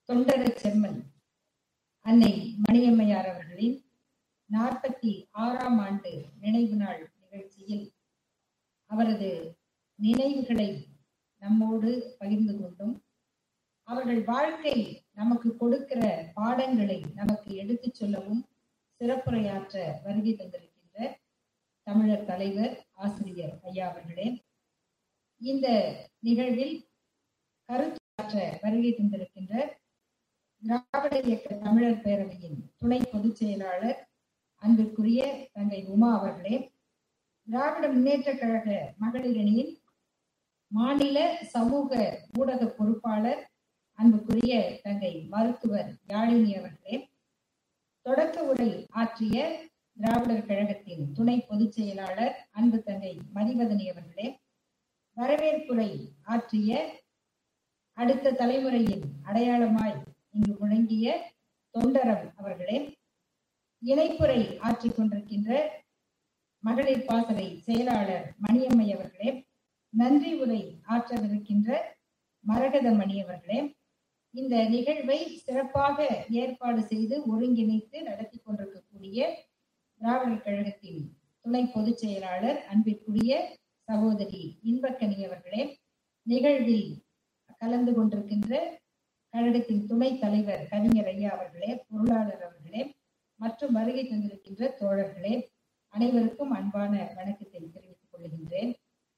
தொண்டர செம்மல் அன்னை மணியம்மையார் அவர்களின் நாற்பத்தி ஆறாம் ஆண்டு நினைவு நாள் நிகழ்ச்சியில் அவரது நினைவுகளை நம்மோடு பகிர்ந்து கொண்டும் அவர்கள் வாழ்க்கை நமக்கு கொடுக்கிற பாடங்களை நமக்கு எடுத்துச் சொல்லவும் சிறப்புரையாற்ற வருகை தந்திருக்கின்ற தமிழர் தலைவர் ஆசிரியர் ஐயா அவர்களே இந்த நிகழ்வில் கருத்தாற்ற வருகை தந்திருக்கின்ற திராவிட இயக்க தமிழர் பேரவையின் துணை பொதுச் செயலாளர் அன்பிற்குரிய தங்கை உமா அவர்களே திராவிட முன்னேற்ற கழக மகளிரணியின் மாநில சமூக ஊடக பொறுப்பாளர் அன்புக்குரிய தங்கை மருத்துவர் யாழினி அவர்களே தொடக்க உரை ஆற்றிய திராவிடர் கழகத்தின் துணை பொதுச் செயலாளர் அன்பு தங்கை மதிவதனி அவர்களே வரவேற்புரை ஆற்றிய அடுத்த தலைமுறையின் அடையாளமாய் இங்கு முழங்கிய தொண்டரம் அவர்களே இணைப்புரை ஆற்றிக் கொண்டிருக்கின்ற மகளிர் பாசறை செயலாளர் மணியம்மை அவர்களே நன்றி உரை ஆற்றவிருக்கின்ற மரகத மணி அவர்களே இந்த நிகழ்வை சிறப்பாக ஏற்பாடு செய்து ஒருங்கிணைத்து நடத்தி கொண்டிருக்கக்கூடிய திராவிடர் கழகத்தின் துணை பொதுச் செயலாளர் அன்பிற்குரிய சகோதரி இன்பக்கனி அவர்களே நிகழ்வில் கலந்து கொண்டிருக்கின்ற கழகத்தின் துணை தலைவர் கவிஞர் ஐயா அவர்களே பொருளாளர் அவர்களே மற்றும் வருகை தந்திருக்கின்ற தோழர்களே அனைவருக்கும் அன்பான வணக்கத்தை தெரிவித்துக் கொள்கின்றேன்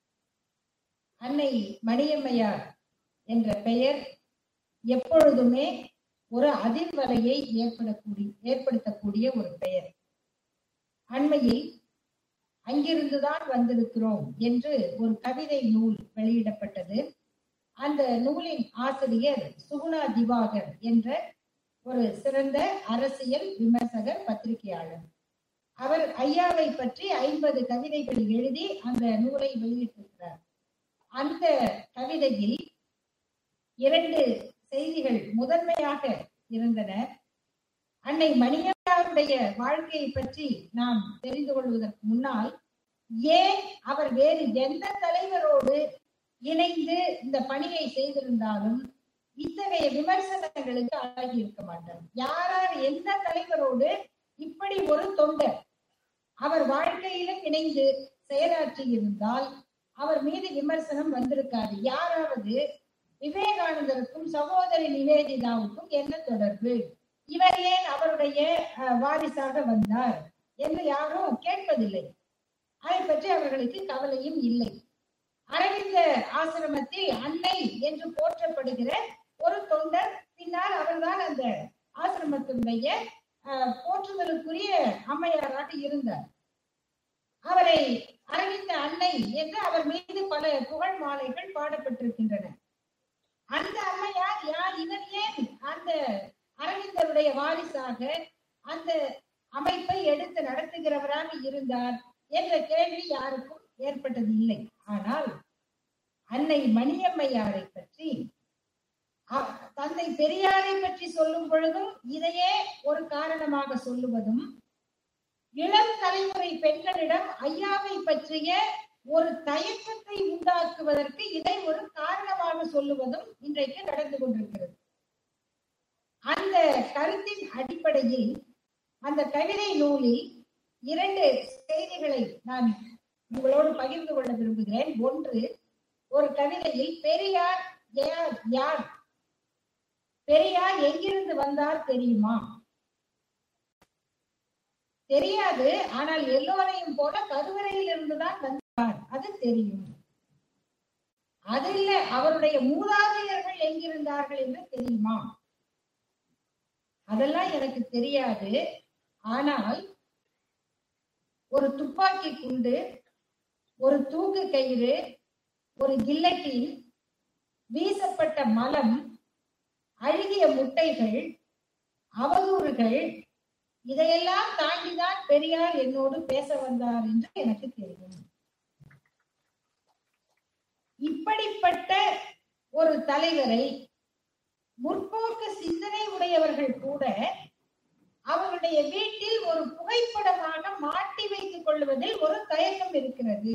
அன்னை மணியம்மையார் என்ற பெயர் எப்பொழுதுமே ஒரு அதிர்வலையை ஏற்படக்கூடிய ஏற்படுத்தக்கூடிய ஒரு பெயர் அண்மையில் அங்கிருந்துதான் வந்திருக்கிறோம் என்று ஒரு கவிதை நூல் வெளியிடப்பட்டது அந்த நூலின் ஆசிரியர் சுகுணா திவாகர் என்ற ஒரு சிறந்த அரசியல் விமர்சகர் பத்திரிகையாளர் அவர் ஐயாவை பற்றி ஐம்பது கவிதைகள் எழுதி அந்த நூலை வெளியிட்டிருக்கிறார் அந்த கவிதையில் இரண்டு செய்திகள் முதன்மையாக இருந்தன அன்னை மணியம்மாருடைய வாழ்க்கையை பற்றி நாம் தெரிந்து கொள்வதற்கு முன்னால் ஏன் அவர் வேறு எந்த தலைவரோடு இணைந்து இந்த பணியை செய்திருந்தாலும் இத்தகைய விமர்சனங்களுக்கு ஆகி இருக்க மாட்டார் யாரார் எந்த தலைவரோடு இப்படி ஒரு தொண்டர் அவர் வாழ்க்கையிலும் இணைந்து செயலாற்றி இருந்தால் அவர் மீது விமர்சனம் வந்திருக்காது யாராவது விவேகானந்தருக்கும் சகோதரி நிவேதிதாவுக்கும் என்ன தொடர்பு இவர் ஏன் அவருடைய வாரிசாக வந்தார் என்று யாரும் கேட்பதில்லை அதை பற்றி அவர்களுக்கு கவலையும் இல்லை அரவிந்த ஆசிரமத்தில் அன்னை என்று போற்றப்படுகிற ஒரு தொண்டர் பின்னால் அவர்தான் அந்த ஆசிரமத்தினுடைய போற்றுதலுக்குரிய அம்மையாராக இருந்தார் அவரை அரவிந்த அன்னை என்று அவர் மீது பல புகழ் மாலைகள் பாடப்பட்டிருக்கின்றன அந்த அம்மையார் யார் இவர் ஏன் அந்த அரவிந்தருடைய வாரிசாக அந்த அமைப்பை எடுத்து நடத்துகிறவராக இருந்தார் என்ற கேள்வி யாருக்கும் ஏற்பட்டது இல்லை ஆனால் அன்னை மணியம்மையாரை பற்றி தந்தை பெரியாரை பற்றி சொல்லும் பொழுதும் இதையே ஒரு காரணமாக சொல்லுவதும் இளம் தலைமுறை பெண்களிடம் ஐயாவை பற்றிய ஒரு தயக்கத்தை உண்டாக்குவதற்கு இதை ஒரு காரணமாக சொல்லுவதும் இன்றைக்கு நடந்து கொண்டிருக்கிறது அந்த கருத்தின் அடிப்படையில் அந்த கவிதை நூலில் இரண்டு செய்திகளை நான் உங்களோடு பகிர்ந்து கொள்ள விரும்புகிறேன் ஒன்று ஒரு கவிதையில் பெரியார் யார் யார் பெரியார் எங்கிருந்து வந்தார் தெரியுமா தெரியாது ஆனால் எல்லோரையும் போல கருவறையில் இருந்துதான் வந்தார் அது தெரியும் அது இல்ல அவருடைய மூதாதையர்கள் எங்கிருந்தார்கள் என்று தெரியுமா அதெல்லாம் எனக்கு தெரியாது ஆனால் ஒரு துப்பாக்கி குண்டு ஒரு தூக்கு கயிறு ஒரு கில்லட்டின் வீசப்பட்ட மலம் அழுகிய முட்டைகள் அவதூறுகள் இதையெல்லாம் தாண்டிதான் பெரியார் என்னோடு பேச வந்தார் என்று எனக்கு தெரியும் இப்படிப்பட்ட ஒரு தலைவரை முற்போக்கு சிந்தனை உடையவர்கள் கூட அவருடைய வீட்டில் ஒரு புகைப்படமாக மாட்டி வைத்துக் கொள்வதில் ஒரு தயக்கம் இருக்கிறது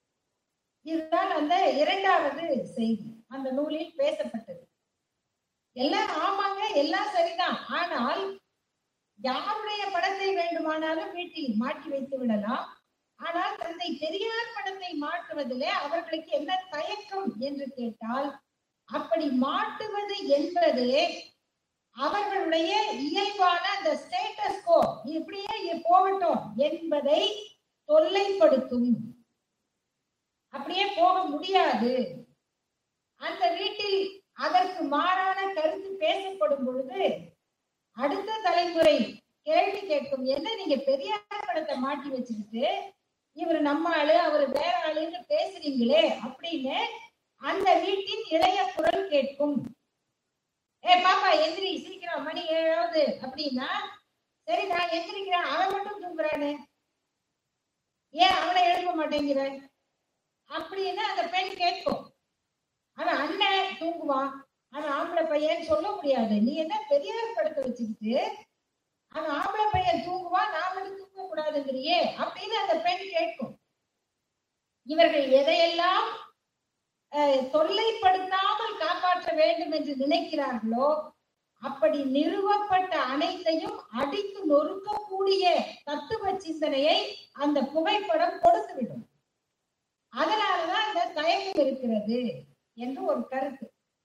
இதுதான் அந்த இரண்டாவது செய்தி அந்த நூலில் பேசப்பட்டது எல்லாம் ஆமாங்க எல்லாம் சரிதான் ஆனால் யாருடைய படத்தை வேண்டுமானாலும் வீட்டில் மாட்டி வைத்து விடலாம் ஆனால் தந்தை பெரியார் படத்தை மாட்டுவதிலே அவர்களுக்கு என்ன தயக்கம் என்று கேட்டால் அப்படி மாட்டுவது என்பது அவர்களுடைய இயல்பான அந்த ஸ்டேட்டஸ் கோ இப்படியே இ- போகட்டும் என்பதை தொல்லைப்படுத்தும் அப்படியே போக முடியாது அந்த வீட்டில் அதற்கு மாறான கருத்து பேசப்படும் பொழுது அடுத்த தலைமுறை கேள்வி கேட்கும் என்ன நீங்க பெரியார் படத்தை மாட்டி வச்சுக்கிட்டு இவர் நம்ம ஆளு அவர் வேற ஆளுன்னு பேசுறீங்களே அப்படின்னு அந்த வீட்டின் இளைய குரல் கேட்கும் ஏ பாப்பா எந்திரி சீக்கிரம் மணி ஏழாவது அப்படின்னா சரி நான் எந்திரிக்கிறேன் அவன் மட்டும் தூங்குறானே ஏன் அவனை எழுப்ப மாட்டேங்கிற அப்படின்னு அந்த பெண் கேட்கும் அவன் அண்ணன் தூங்குவான் அவன் ஆம்பளை பையன் சொல்ல முடியாது நீ என்ன பெரியார் படத்தை வச்சுக்கிட்டு அவன் ஆம்பளை பையன் தூங்குவான் நான் மட்டும் தூங்க கூடாதுங்கிறியே அப்படின்னு அந்த பெண் கேட்கும் இவர்கள் எதையெல்லாம் அஹ், தொல்லைப்படுத்தாமல் காப்பாற்ற வேண்டும் என்று நினைக்கிறார்களோ அப்படி நிறுவப்பட்ட அனைத்தையும் அடித்து நொறுக்கக்கூடிய தத்துவ சிந்தனையை அந்த புகைப்படம் கொடுத்துவிடும் அதனாலதான் அந்த தயக்கம் இருக்கிறது என்று ஒரு கருத்து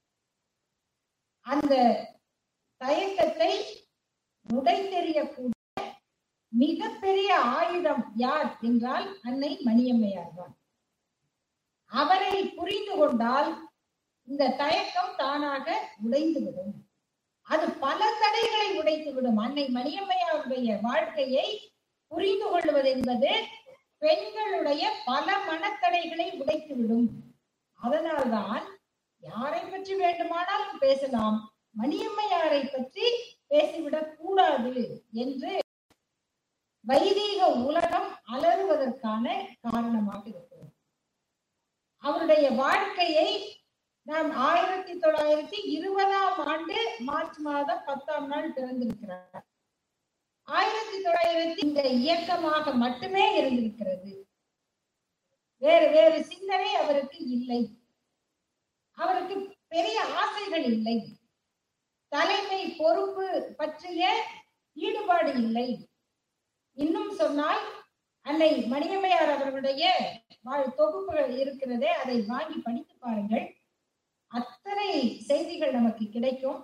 அந்த தயக்கத்தை உடைத்தெறியக்கூடிய மிகப்பெரிய ஆயுதம் யார் என்றால் அன்னை மணியம்மையார் தான் அவரை புரிந்து கொண்டால் இந்த தயக்கம் தானாக உடைந்துவிடும் அது பல தடைகளை உடைத்துவிடும் அன்னை மணியம்மையாருடைய வாழ்க்கையை புரிந்து கொள்வது என்பது பெண்களுடைய பல மனத்தடைகளை உடைத்துவிடும் அதனால்தான் யாரை பற்றி வேண்டுமானாலும் பேசலாம் மணியம்மையாரை பற்றி பேசிவிடக் கூடாது என்று வைதீக உலகம் அலறுவதற்கான காரணமாக இருக்கிறது அவருடைய வாழ்க்கையை நாம் ஆயிரத்தி தொள்ளாயிரத்தி இருபதாம் ஆண்டு மார்ச் மாதம் பத்தாம் நாள் பிறந்திருக்கிறார் ஆயிரத்தி தொள்ளாயிரத்தி இந்த இயக்கமாக மட்டுமே இருந்திருக்கிறது வேறு வேறு சிந்தனை அவருக்கு இல்லை அவருக்கு பெரிய ஆசைகள் இல்லை தலைமை பொறுப்பு பற்றிய ஈடுபாடு இல்லை இன்னும் சொன்னால் அன்னை மணியம்மையார் அவர்களுடைய வாழ் தொகுப்புகள் இருக்கிறதே அதை வாங்கி படித்து பாருங்கள் அத்தனை செய்திகள் நமக்கு கிடைக்கும்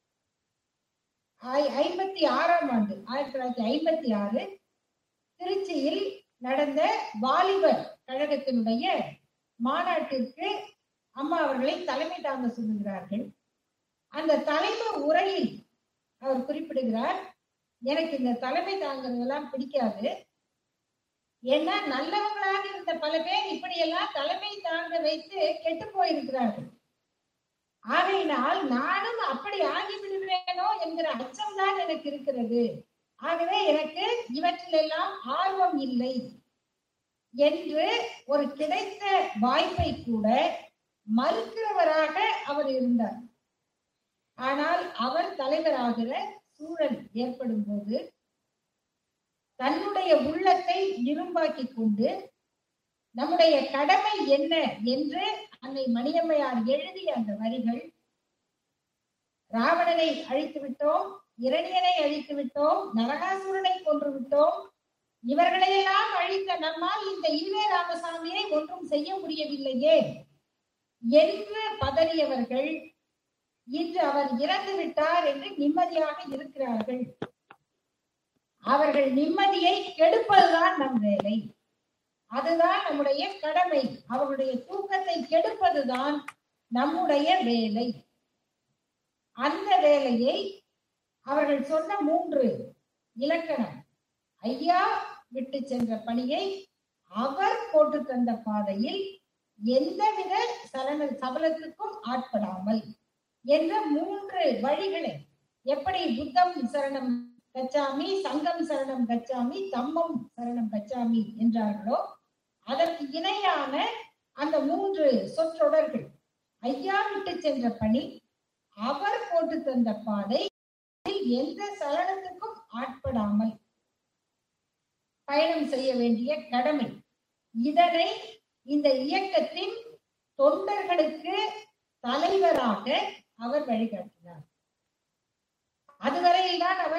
ஐ- ஐம்பத்தி ஆறாம் ஆண்டு ஆயிரத்தி தொள்ளாயிரத்தி ஐம்பத்தி ஆறு திருச்சியில் நடந்த வாலிபர் கழகத்தினுடைய மாநாட்டிற்கு அம்மா அவர்களை தலைமை தாங்க சொல்லுகிறார்கள் அந்த தலைமை உரையில் அவர் குறிப்பிடுகிறார் எனக்கு இந்த தலைமை தாங்கிறதெல்லாம் பிடிக்காது ஏன்னா நல்லவங்களாக இருந்த பல பேர் இப்படியெல்லாம் தலைமை தாங்க வைத்து கெட்டு போயிருக்கிறார்கள் ஆகையினால் நானும் அப்படி ஆகி விடுவேனோ என்கிற அச்சம்தான் எனக்கு இருக்கிறது ஆகவே எனக்கு இவற்றிலெல்லாம் ஆர்வம் இல்லை என்று ஒரு கிடைத்த வாய்ப்பை கூட மறுக்கிறவராக அவர் இருந்தார் ஆனால் அவர் தலைவராகிற சூழல் ஏற்படும் போது தன்னுடைய உள்ளத்தை இரும்பாக்கி கொண்டு நம்முடைய கடமை என்ன என்று அன்னை மணியம்மையார் எழுதிய அந்த வரிகள் ராவணனை அழித்து விட்டோம் இரணியனை அழித்து விட்டோம் நரகாசுரனை கொன்று விட்டோம் இவர்களையெல்லாம் அழித்த நம்மால் இந்த ஈவே ராமசாமியை ஒன்றும் செய்ய முடியவில்லையே என்று பதறியவர்கள் இன்று அவர் இறந்து விட்டார் என்று நிம்மதியாக இருக்கிறார்கள் அவர்கள் நிம்மதியை கெடுப்பதுதான் நம் வேலை அதுதான் நம்முடைய கடமை அவர்களுடைய தூக்கத்தை கெடுப்பதுதான் நம்முடைய வேலை அந்த வேலையை அவர்கள் சொன்ன மூன்று இலக்கணம் ஐயா விட்டு சென்ற பணியை அவர் போட்டு தந்த பாதையில் எந்தவித சலன சபலத்துக்கும் ஆட்படாமல் என்ற மூன்று வழிகளை எப்படி புத்தம் சரணம் கச்சாமி சங்கம் சரணம் கச்சாமி தம்மம் சரணம் கச்சாமி என்றார்களோ அதற்கு இணையான அந்த மூன்று சொற்றொடர்கள் ஐயா விட்டு சென்ற பணி அவர் போட்டு தந்த பாதை அதில் எந்த சலனத்துக்கும் ஆட்படாமல் பயணம் செய்ய வேண்டிய கடமை இதனை இந்த இயக்கத்தின் தொண்டர்களுக்கு தலைவராக அவர் வழிகாட்டினார்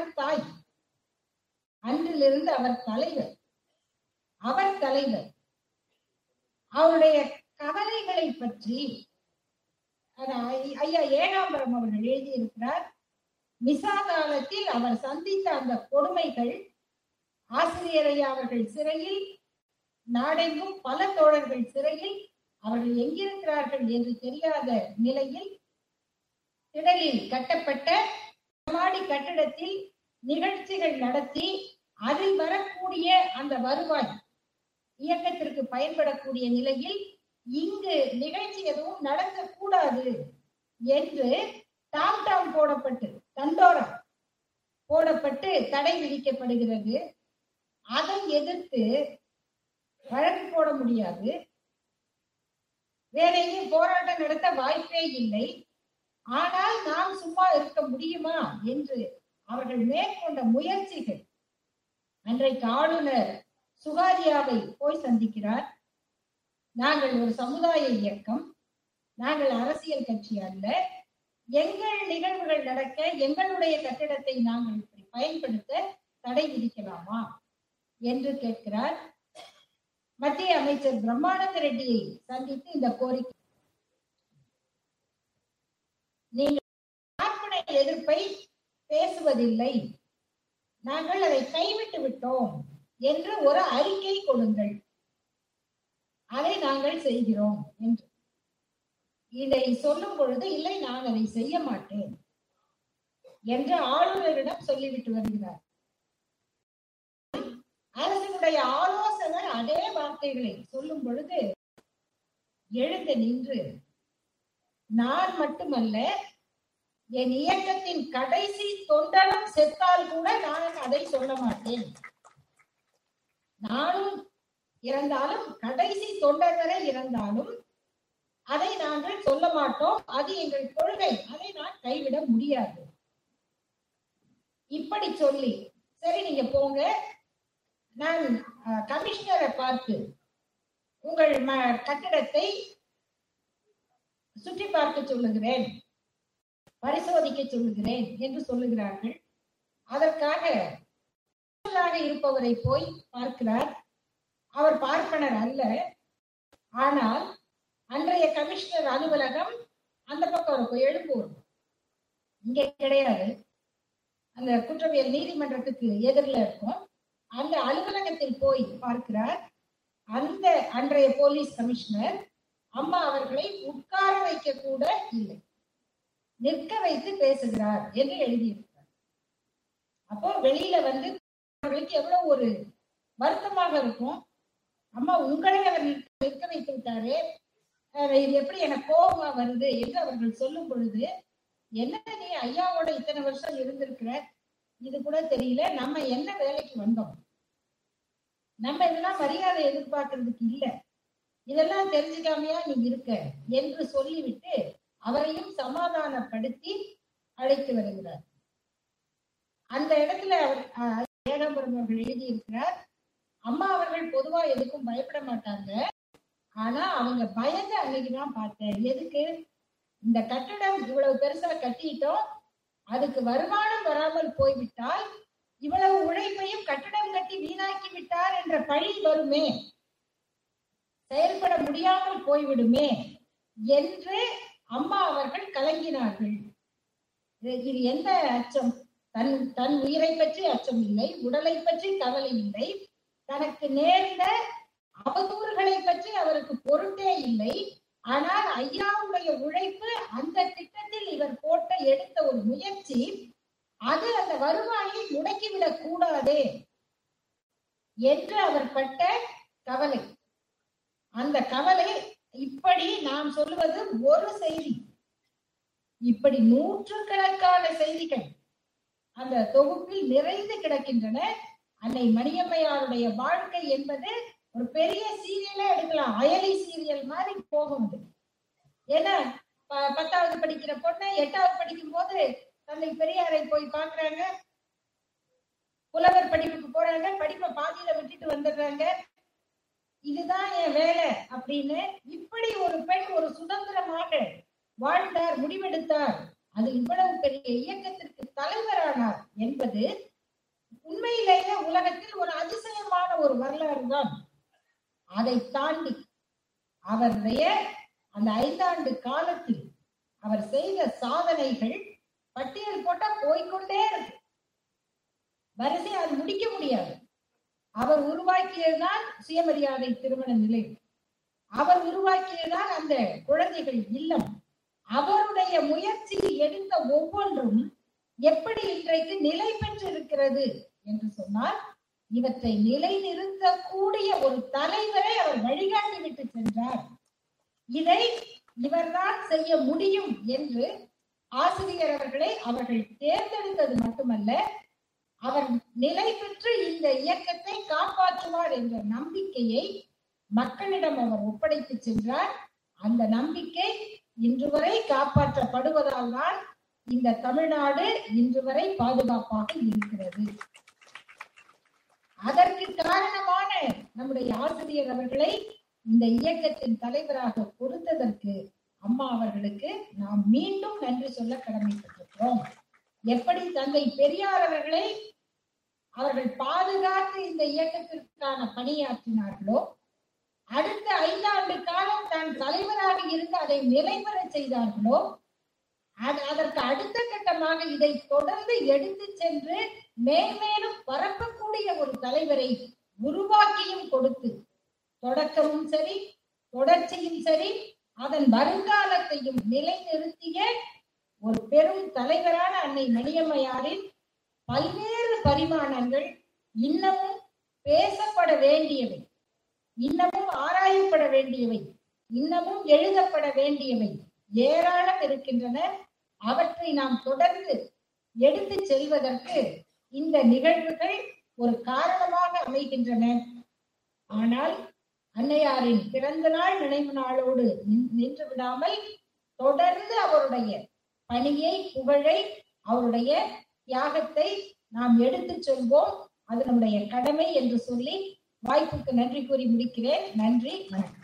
மகத்தாய் அன்றிலிருந்து அவர் தலைவர் அவர் தலைவர் அவருடைய கவலைகளை பற்றி அது ஐ- ஐயா ஏகாம்பரம் அவர்கள் எழுதியிருக்கிறார் மிசா காலத்தில் அவர் சந்தித்த அந்த கொடுமைகள் ஆசிரியர் ஐயா அவர்கள் சிறையில் நாடெங்கும் பல தோழர்கள் சிறையில் அவர்கள் எங்கிருக்கிறார்கள் என்று தெரியாத நிலையில் திடலில் கட்டப்பட்ட மாடி கட்டிடத்தில் நிகழ்ச்சிகள் நடத்தி அதில் வரக்கூடிய அந்த வருவாய் இயக்கத்திற்கு பயன்படக்கூடிய நிலையில் இங்கு நிகழ்ச்சி எதுவும் நடக்கக்கூடாது என்று டாம் டாம் போடப்பட்டு தண்டோரம் போடப்பட்டு தடை விதிக்கப்படுகிறது அதை எதிர்த்து வழக்கு போட முடியாது வேற எங்கேயும் போராட்டம் நடத்த வாய்ப்பே இல்லை ஆனால் நாம் சும்மா இருக்க முடியுமா என்று அவர்கள் மேற்கொண்ட முயற்சிகள் அன்றைக்கு ஆளுநர் சுகாரியாவை போய் சந்திக்கிறார் நாங்கள் ஒரு சமுதாய இயக்கம் நாங்கள் அரசியல் கட்சி அல்ல எங்கள் நிகழ்வுகள் நடக்க எங்களுடைய கட்டிடத்தை நாங்கள் இப்படி பயன்படுத்த தடை விதிக்கலாமா என்று கேட்கிறார் மத்திய அமைச்சர் பிரம்மானந்த ரெட்டியை சந்தித்து இந்த கோரிக்கை நீங்கள் பார்ப்பன எதிர்ப்பை பேசுவதில்லை நாங்கள் அதை கைவிட்டு விட்டோம் என்று ஒரு அறிக்கை கொடுங்கள் அதை நாங்கள் செய்கிறோம் என்று இதை சொல்லும் பொழுது இல்லை நான் அதை செய்ய மாட்டேன் என்று ஆளுநரிடம் சொல்லிவிட்டு வருகிறார் அரசனுடைய ஆலோசகர் அதே வார்த்தைகளை சொல்லும் பொழுது எழுந்து நின்று நான் மட்டுமல்ல என் இயக்கத்தின் கடைசி தொண்டனும் செத்தால் கூட நான் அதை சொல்ல மாட்டேன் நானும் இறந்தாலும் கடைசி தொண்டர் வரை இறந்தாலும் அதை நாங்கள் சொல்ல மாட்டோம் அது எங்கள் கொள்கை அதை நான் கைவிட முடியாது இப்படி சொல்லி சரி நீங்க போங்க நான் அஹ், கமிஷனரை பார்த்து உங்கள் ம- கட்டிடத்தை சுற்றி பார்க்க சொல்லுகிறேன் பரிசோதிக்க சொல்லுகிறேன் என்று சொல்லுகிறார்கள் அதற்காக ஆக இருப்பவரை போய் பார்க்கிறார் அவர் பார்ப்பனர் அல்ல ஆனால் அன்றைய கமிஷனர் அலுவலகம் அந்த பக்கம் இருக்கும் எழும்பூர் இங்க கிடையாது அந்த குற்றவியல் நீதிமன்றத்துக்கு எதிரில் இருக்கும் அந்த அலுவலகத்தில் போய் பார்க்கிறார் அந்த அன்றைய போலீஸ் கமிஷனர் அம்மா அவர்களை உட்கார வைக்க கூட இல்லை நிற்க வைத்து பேசுகிறார் என்று எழுதியிருக்கிறார் அப்போ வெளியில வந்து அவர்களுக்கு எவ்வளவு ஒரு வருத்தமாக இருக்கும் அம்மா உங்களை அவர் நிற்க நிற்க வைத்து விட்டாரே அஹ் இது எப்படி எனக்கு கோபமா வருது என்று அவர்கள் சொல்லும் பொழுது என்ன நீ ஐயாவோட இத்தனை வருஷம் இருந்திருக்கிற இது கூட தெரியல நம்ம என்ன வேலைக்கு வந்தோம் நம்ம இதெல்லாம் மரியாதை எதிர்பார்க்கறதுக்கு இல்ல இதெல்லாம் தெரிஞ்சுக்காமையா நீ இருக்க என்று சொல்லிவிட்டு அவரையும் சமாதானப்படுத்தி அழைத்து வருகிறார் அந்த இடத்துல அவர் அஹ், ஏகாம்பரம் அவர்கள் எழுதியிருக்கிறார் அம்மா அவர்கள் பொதுவா எதுக்கும் பயப்பட மாட்டாங்க ஆனா அவங்க பயந்து அன்னைக்குதான் பார்த்தேன் எதுக்கு இந்த கட்டடம் இவ்வளவு பெருசா கட்டிட்டோம் அதுக்கு வருமானம் வராமல் போய்விட்டால் இவ்வளவு உழைப்பையும் கட்டடம் கட்டி வீணாக்கி விட்டார் என்ற பழி வருமே செயல்பட முடியாமல் போய்விடுமே என்று அம்மா அவர்கள் கலங்கினார்கள் இது இது எந்த அச்சம் தன் தன் உயிரை பற்றி அச்சம் இல்லை உடலை பற்றி கவலை இல்லை தனக்கு நேர்ந்த அவதூறுகளை பற்றி அவருக்கு பொருட்டே இல்லை ஆனால் ஐயாவுடைய உழைப்பு அந்த திட்டத்தில் இவர் போட்ட எடுத்த ஒரு முயற்சி அது அந்த வருவாயை முடக்கிவிடக் கூடாதே என்று அவர் பட்ட கவலை அந்த கவலை இப்படி நாம் சொல்லுவது ஒரு செய்தி இப்படி நூற்றுக்கணக்கான செய்திகள் அந்த தொகுப்பில் நிறைந்து கிடக்கின்றன அன்னை மணியம்மையாருடைய வாழ்க்கை என்பது ஒரு பெரிய சீரியலே எடுக்கலாம் அயலி சீரியல் மாதிரி போகும் அது ஏன்னா ப- பத்தாவது படிக்கிற பொண்ணு எட்டாவது படிக்கும் போது தந்தை பெரியாரை போய் பார்க்கறாங்க புலவர் படிப்புக்கு போறாங்க படிப்பை பாதியில விட்டுட்டு வந்துடுறாங்க இதுதான் என் வேலை அப்படின்னு இப்படி ஒரு பெண் ஒரு சுதந்திரமாக வாழ்ந்தார் முடிவெடுத்தார் அது இவ்வளவு பெரிய இயக்கத்திற்கு தலைவரானார் என்பது என்பது உண்மையிலேயே உலகத்தில் ஒரு அதிசயமான ஒரு வரலாறு தான் அதை தாண்டி அவருடைய அந்த ஐந்தாண்டு காலத்தில் அவர் செய்த சாதனைகள் பட்டியல் போட்டா போய்கொண்டே இருக்கு வரிசை அது முடிக்க முடியாது அவர் உருவாக்கியதுதான் சுயமரியாதை திருமண நிலையம் அவர் உருவாக்கியதுதான் அந்த குழந்தைகள் இல்லம் அவருடைய முயற்சியில் எடுத்த ஒவ்வொன்றும் எப்படி இன்றைக்கு நிலை பெற்றிருக்கிறது என்று சொன்னால் இவற்றை நிலைநிறுத்தக்கூடிய ஒரு தலைவரை அவர் வழிகாட்டி விட்டு சென்றார் இதை இவர்தான் செய்ய முடியும் என்று ஆசிரியர் அவர்களை அவர்கள் தேர்ந்தெடுத்தது மட்டுமல்ல அவர் நிலை பெற்று இந்த இயக்கத்தை காப்பாற்றுவார் என்ற நம்பிக்கையை மக்களிடம் அவர் ஒப்படைத்து சென்றார் அந்த நம்பிக்கை இன்று வரை காப்பாற்றப்படுவதால் தான் இந்த தமிழ்நாடு இன்று வரை பாதுகாப்பாக இருக்கிறது அதற்கு காரணமான நம்முடைய ஆசிரியர் அவர்களை இந்த இயக்கத்தின் தலைவராக கொடுத்ததற்கு அம்மா அவர்களுக்கு நாம் மீண்டும் நன்றி சொல்ல கடமைப்பட்டிருக்கிறோம் எப்படி தந்தை பெரியார் அவர்களை அவர்கள் பாதுகாத்து இந்த இயக்கத்திற்கான பணியாற்றினார்களோ அடுத்த ஐந்தாண்டு காலம் தான் தலைவராக இருந்து அதை நிலைபெற செய்தார்களோ அதற்கு அடுத்த கட்டமாக இதை தொடர்ந்து எடுத்து சென்று மேன்மேலும் பரப்பக்கூடிய ஒரு தலைவரை உருவாக்கியும் கொடுத்து தொடக்கமும் சரி தொடர்ச்சியும் சரி அதன் வருங்காலத்தையும் நிலைநிறுத்திய ஒரு பெரும் தலைவரான அன்னை மணியம்மையாரின் பல்வேறு பரிமாணங்கள் இன்னமும் பேசப்பட வேண்டியவை இன்னமும் ஆராயப்பட வேண்டியவை இன்னமும் எழுதப்பட வேண்டியவை ஏராளம் இருக்கின்றன அவற்றை நாம் தொடர்ந்து எடுத்து செல்வதற்கு இந்த நிகழ்வுகள் ஒரு காரணமாக அமைகின்றன ஆனால் அன்னையாரின் பிறந்த நாள் நினைவு நாளோடு நின்று விடாமல் தொடர்ந்து அவருடைய பணியை புகழை அவருடைய தியாகத்தை நாம் எடுத்து சொல்வோம் அது நம்முடைய கடமை என்று சொல்லி வாய்ப்புக்கு நன்றி கூறி முடிக்கிறேன் நன்றி வணக்கம்